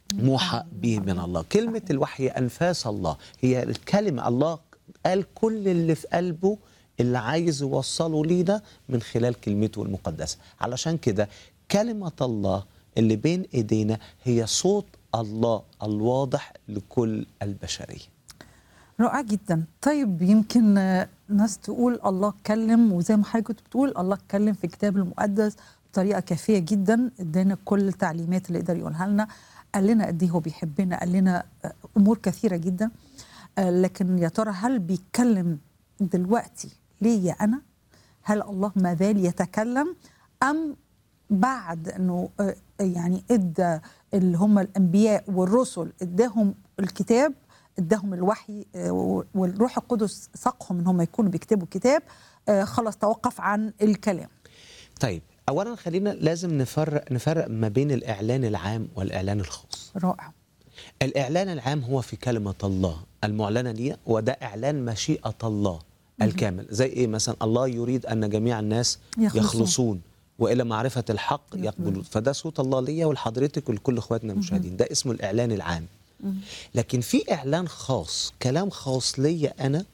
موحى به من الله كلمة الوحي أنفاس الله هي الكلمة الله قال كل اللي في قلبه اللي عايز يوصله لينا من خلال كلمته المقدسة علشان كده كلمة الله اللي بين إيدينا هي صوت الله الواضح لكل البشرية رائع جدا طيب يمكن آه، ناس تقول الله اتكلم وزي ما حضرتك كنت بتقول الله اتكلم في الكتاب المقدس بطريقه كافيه جدا ادانا كل التعليمات اللي يقدر يقولها لنا قال لنا قد ايه هو بيحبنا قال لنا آه، امور كثيره جدا آه، لكن يا ترى هل بيتكلم دلوقتي ليا انا هل الله ما زال يتكلم ام بعد انه آه، يعني ادى اللي هم الانبياء والرسل اداهم الكتاب اداهم الوحي آه، والروح القدس ساقهم ان هم يكونوا بيكتبوا كتاب آه، خلاص توقف عن الكلام طيب أولا خلينا لازم نفرق نفرق ما بين الإعلان العام والإعلان الخاص رائع الإعلان العام هو في كلمة الله المعلنة لي وده إعلان مشيئة الله الكامل زي إيه مثلا الله يريد أن جميع الناس يخلصون. يخلصون وإلى معرفة الحق يقبلون فده صوت الله ليا ولحضرتك ولكل إخواتنا المشاهدين ده اسمه الإعلان العام لكن في إعلان خاص كلام خاص ليا أنا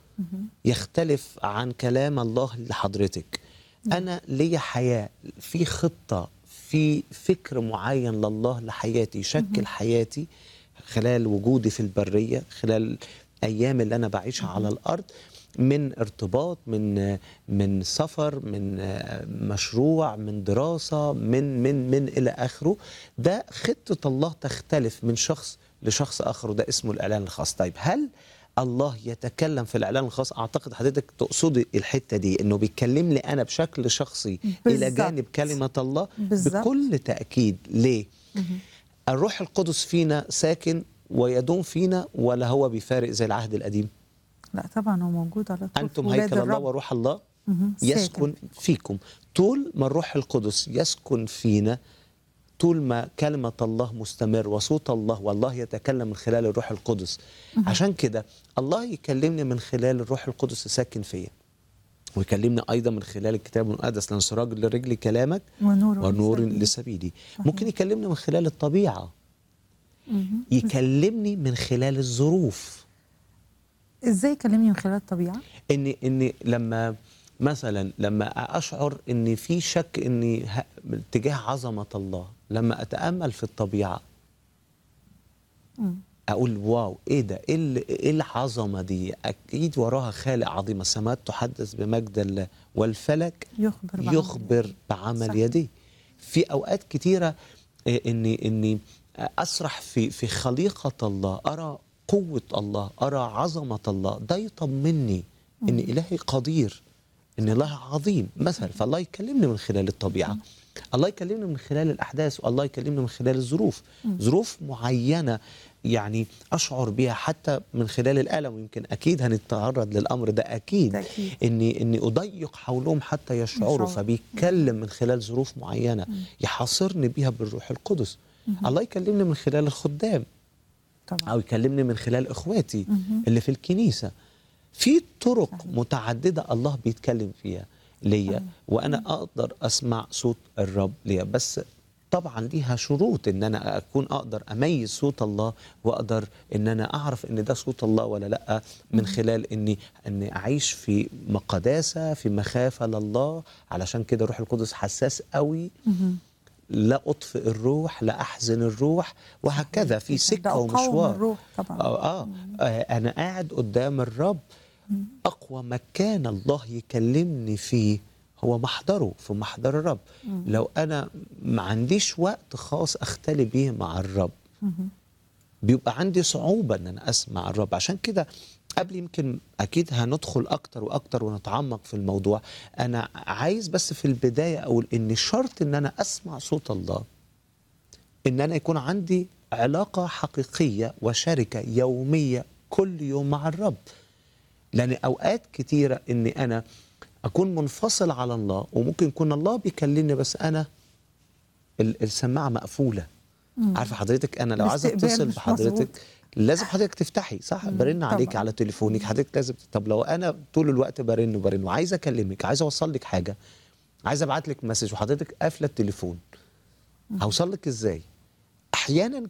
يختلف عن كلام الله لحضرتك أنا ليا حياة في خطة في فكر معين لله لحياتي يشكل حياتي خلال وجودي في البرية خلال أيام اللي أنا بعيشها على الأرض من ارتباط من من سفر من مشروع من دراسة من من من إلى آخره ده خطة الله تختلف من شخص لشخص آخر وده اسمه الإعلان الخاص طيب هل الله يتكلم في الإعلان الخاص أعتقد حضرتك تقصدي الحتة دي إنه بيكلمني أنا بشكل شخصي إلى بالظبط. جانب كلمة الله بالظبط. بكل تأكيد ليه؟ الروح القدس فينا ساكن ويدوم فينا ولا هو بيفارق زي العهد القديم لا طبعا هو موجود على طول أنتم ولاد هيكل الله الرب. وروح الله مهم. يسكن فيكم طول ما الروح القدس يسكن فينا طول ما كلمة الله مستمر وصوت الله والله يتكلم من خلال الروح القدس عشان كده الله يكلمني من خلال الروح القدس ساكن فيا ويكلمني أيضا من خلال الكتاب المقدس لأن سراج لرجلي كلامك ونور ونور لسبيلي. لسبيلي ممكن يكلمني من خلال الطبيعة مهم. يكلمني من خلال الظروف ازاي كلمني من خلال الطبيعه اني اني لما مثلا لما اشعر ان في شك اني ه- تجاه عظمه الله لما اتامل في الطبيعه مم. اقول واو ايه ده ايه ال- ايه العظمه دي اكيد وراها خالق عظيم السماوات تحدث بمجد الله والفلك يخبر بعمل يخبر بعمل صح. يديه في اوقات كتيره آه، اني اني اسرح في في خليقه الله ارى قوه الله ارى عظمه الله ده يطمني ان الهي قدير ان الله عظيم مثلا فالله يكلمني من خلال الطبيعه الله يكلمني من خلال الاحداث والله يكلمني من خلال الظروف ظروف معينه يعني اشعر بها حتى من خلال الالم ويمكن اكيد هنتعرض للامر ده اكيد ده أكيد. اني اني اضيق حولهم حتى يشعروا يشعروا. فبيتكلم من خلال ظروف معينه يحاصرني بيها بالروح القدس الله يكلمني من خلال الخدام طبعا او يكلمني من خلال اخواتي مهم. اللي في الكنيسه في طرق متعدده الله بيتكلم فيها ليا وانا اقدر اسمع صوت الرب ليا بس طبعا ليها شروط ان انا اكون اقدر اميز صوت الله واقدر ان انا اعرف ان ده صوت الله ولا لا من خلال اني اني اعيش في مقداسه في مخافه لله علشان كده الروح القدس حساس قوي مهم. لا اطفئ الروح لا احزن الروح وهكذا في ده سكه أقاوم ومشوار الروح طبعا آه, آه, آه أنا قاعد قدام الرب أقوى مكان الله يكلمني فيه هو محضره في محضر الرب لو أنا ما عنديش وقت خاص أختلي بيه مع الرب مهم. بيبقى عندي صعوبة أن أنا أسمع الرب عشان كده قبل يمكن أكيد هندخل أكتر وأكتر ونتعمق في الموضوع أنا عايز بس في البداية أقول إن شرط أن أنا أسمع صوت الله ان انا يكون عندي علاقه حقيقيه وشركه يوميه كل يوم مع الرب لان اوقات كتيره اني انا اكون منفصل على الله وممكن يكون الله بيكلمني بس انا ال- السماعه مقفوله عارفه حضرتك انا لو عايز الاستقبال اتصل مش بحضرتك مظبوط. لازم حضرتك تفتحي صح برن عليك طبعاً. على تليفونك حضرتك لازم طب لو انا طول الوقت برن وبرن وعايز اكلمك عايز اوصل لك حاجه عايز ابعت لك مسج وحضرتك قافله التليفون هوصل لك ازاي احيانا